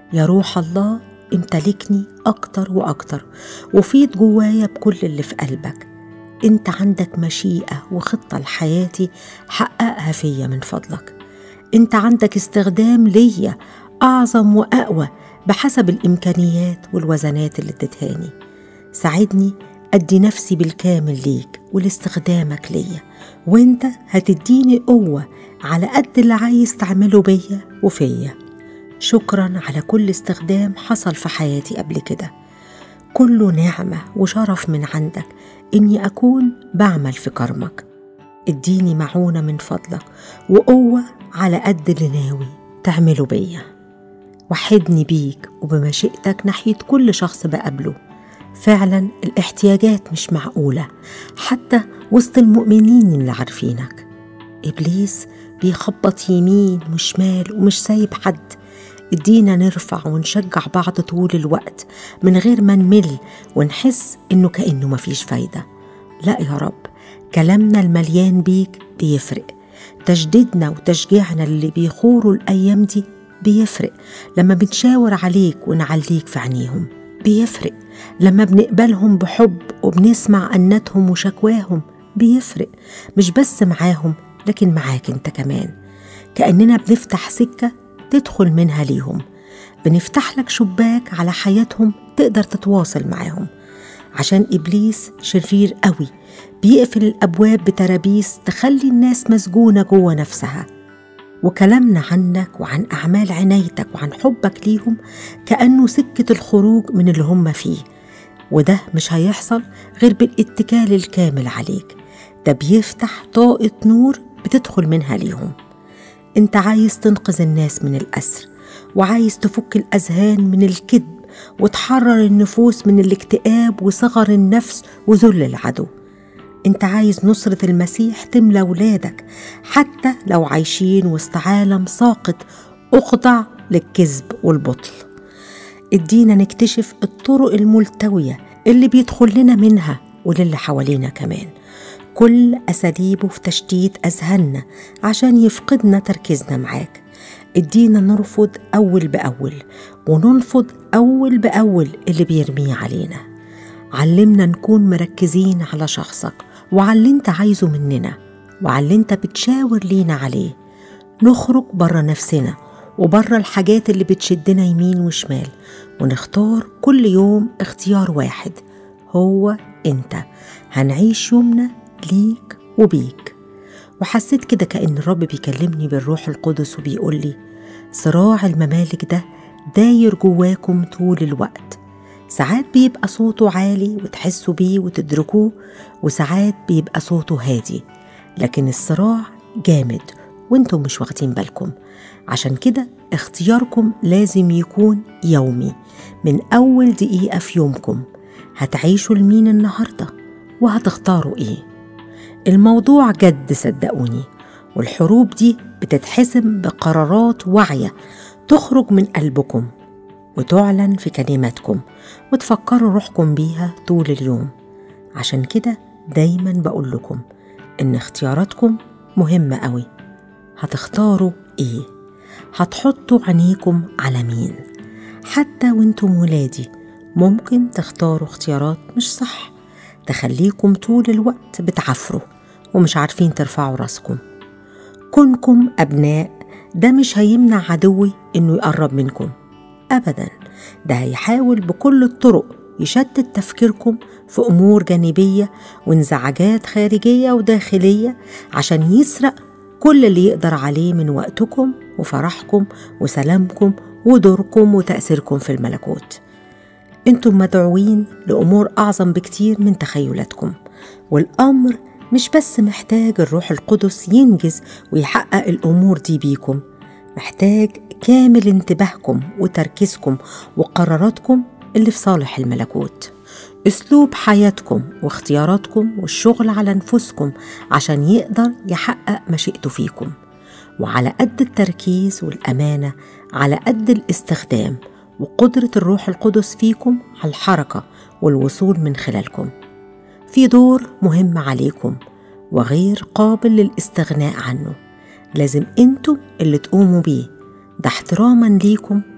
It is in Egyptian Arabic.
يا روح الله امتلكني أكتر وأكتر وفيض جوايا بكل اللي في قلبك انت عندك مشيئة وخطة لحياتي حققها فيا من فضلك انت عندك استخدام ليا أعظم وأقوى بحسب الإمكانيات والوزنات اللي اديتهاني ساعدني أدي نفسي بالكامل ليك ولاستخدامك ليا وانت هتديني قوة على قد اللي عايز تعمله بيا وفيا شكرا على كل استخدام حصل في حياتي قبل كده كله نعمة وشرف من عندك إني أكون بعمل في كرمك اديني معونة من فضلك وقوة على قد اللي ناوي تعمله بيا وحدني بيك وبمشيئتك ناحية كل شخص بقابله فعلا الاحتياجات مش معقولة حتى وسط المؤمنين اللي عارفينك إبليس بيخبط يمين وشمال ومش سايب حد ادينا نرفع ونشجع بعض طول الوقت من غير ما نمل ونحس انه كانه مفيش فايده لا يا رب كلامنا المليان بيك بيفرق تجديدنا وتشجيعنا اللي بيخوروا الايام دي بيفرق لما بنشاور عليك ونعليك في عينيهم بيفرق لما بنقبلهم بحب وبنسمع أناتهم وشكواهم بيفرق مش بس معاهم لكن معاك انت كمان كأننا بنفتح سكة تدخل منها ليهم بنفتح لك شباك على حياتهم تقدر تتواصل معاهم عشان إبليس شرير قوي بيقفل الأبواب بترابيس تخلي الناس مسجونة جوه نفسها وكلامنا عنك وعن أعمال عنايتك وعن حبك ليهم كأنه سكة الخروج من اللي هم فيه وده مش هيحصل غير بالاتكال الكامل عليك ده بيفتح طاقة نور بتدخل منها ليهم انت عايز تنقذ الناس من الأسر وعايز تفك الأذهان من الكذب وتحرر النفوس من الاكتئاب وصغر النفس وذل العدو انت عايز نصرة المسيح تملى ولادك حتى لو عايشين وسط عالم ساقط أخضع للكذب والبطل ادينا نكتشف الطرق الملتوية اللي بيدخل لنا منها وللي حوالينا كمان كل أساليبه في تشتيت أذهاننا عشان يفقدنا تركيزنا معاك ادينا نرفض أول بأول وننفض أول بأول اللي بيرميه علينا علمنا نكون مركزين على شخصك وعلى اللي انت عايزه مننا وعلى اللي انت بتشاور لينا عليه نخرج بره نفسنا وبره الحاجات اللي بتشدنا يمين وشمال ونختار كل يوم اختيار واحد هو انت هنعيش يومنا ليك وبيك وحسيت كده كأن الرب بيكلمني بالروح القدس وبيقول لي صراع الممالك ده داير جواكم طول الوقت ساعات بيبقى صوته عالي وتحسوا بيه وتدركوه وساعات بيبقى صوته هادي لكن الصراع جامد وانتم مش واخدين بالكم عشان كده اختياركم لازم يكون يومي من أول دقيقة في يومكم هتعيشوا لمين النهاردة وهتختاروا إيه الموضوع جد صدقوني والحروب دي بتتحسم بقرارات واعية تخرج من قلبكم وتعلن في كلماتكم وتفكروا روحكم بيها طول اليوم عشان كده دايما بقول لكم إن اختياراتكم مهمة قوي هتختاروا إيه هتحطوا عينيكم على مين حتى وانتم ولادي ممكن تختاروا اختيارات مش صح تخليكم طول الوقت بتعفروا ومش عارفين ترفعوا راسكم كونكم أبناء ده مش هيمنع عدوي إنه يقرب منكم أبدا ده هيحاول بكل الطرق يشتت تفكيركم في أمور جانبية وانزعاجات خارجية وداخلية عشان يسرق كل اللي يقدر عليه من وقتكم وفرحكم وسلامكم ودوركم وتأثيركم في الملكوت انتم مدعوين لأمور أعظم بكتير من تخيلاتكم والأمر مش بس محتاج الروح القدس ينجز ويحقق الأمور دي بيكم محتاج كامل انتباهكم وتركيزكم وقراراتكم اللي في صالح الملكوت اسلوب حياتكم واختياراتكم والشغل على نفوسكم عشان يقدر يحقق مشيئته فيكم وعلى قد التركيز والامانه على قد الاستخدام وقدره الروح القدس فيكم على الحركه والوصول من خلالكم في دور مهم عليكم وغير قابل للاستغناء عنه لازم انتم اللي تقوموا بيه ده احتراما ليكم